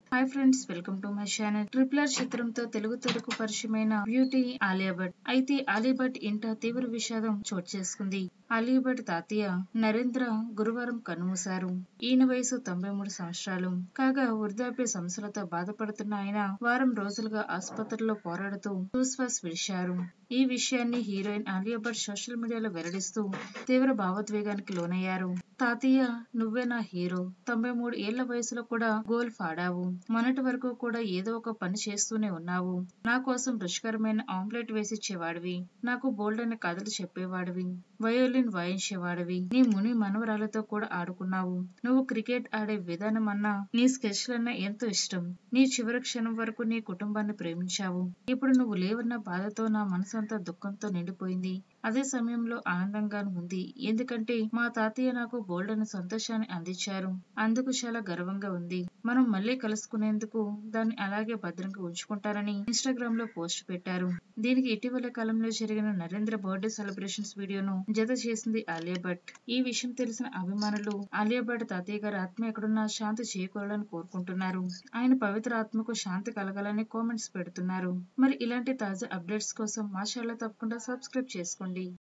hi friends welcome to my channel triple R చిత్రంతో తెలుగు తెరకు పరిచయమైన beauty Alia Bhatt అయితే ఆలియా భట్ ఇంట తీవ్ర విషాదం చోటు చేసుకుంది ఆలియా భట్ తాతయ్య నరేంద్ర గురువారం కన్నుమూశారు ఈయన వయసు తొంభై మూడు సంవత్సరాలు కాగా వృద్ధాప్య సమస్యలతో బాధపడుతున్న ఆయన వారం రోజులుగా ఆసుపత్రిలో పోరాడుతూ తుశ్వాస విడిచారు ఈ విషయాన్ని హీరోయిన్ ఆలియా భట్ సోషల్ మీడియాలో వెల్లడిస్తూ తీవ్ర భావోద్వేగానికి లోనయ్యారు తాతయ్య నువ్వే నా హీరో తొంభై మూడు ఏళ్ల వయసులో కూడా గోల్ఫ్ ఆడావు మొన్నటి వరకు కూడా ఏదో ఒక పని చేస్తూనే ఉన్నావు నా కోసం రుచికరమైన ఆమ్లెట్ వేసిచ్చేవాడివి నాకు బోల్డ్ అనే కథలు చెప్పేవాడివి వయోలిన్ వాయించేవాడివి నీ ముని మనవరాలతో కూడా ఆడుకున్నావు నువ్వు క్రికెట్ ఆడే విధానం అన్నా నీ స్కెచ్లన్నా ఎంతో ఇష్టం నీ చివరి క్షణం వరకు నీ కుటుంబాన్ని ప్రేమించావు ఇప్పుడు నువ్వు లేవన్న బాధతో నా మనసంతా దుఃఖంతో నిండిపోయింది అదే సమయంలో ఆనందంగాను ఉంది ఎందుకంటే మా తాతయ్య నాకు బోల్డ్ అనే సంతోషాన్ని అందించారు అందుకు చాలా గర్వంగా ఉంది మనం మళ్ళీ కలుసుకునేందుకు దాన్ని అలాగే భద్రంగా ఉంచుకుంటారని ఇన్స్టాగ్రామ్ లో పోస్ట్ పెట్టారు దీనికి ఇటీవల కాలంలో జరిగిన నరేంద్ర బర్త్డే సెలబ్రేషన్స్ వీడియోను జత చేసింది ఆలియా భట్ ఈ విషయం తెలిసిన అభిమానులు ఆలియా భట్ తాతయ్య గారి ఆత్మ ఎక్కడున్నా శాంతి చేకూరాలని కోరుకుంటున్నారు ఆయన పవిత్ర ఆత్మకు శాంతి కలగాలని కామెంట్స్ పెడుతున్నారు మరి ఇలాంటి తాజా అప్డేట్స్ కోసం మా ఛానల్ తప్పకుండా సబ్స్క్రైబ్ చేసుకోండి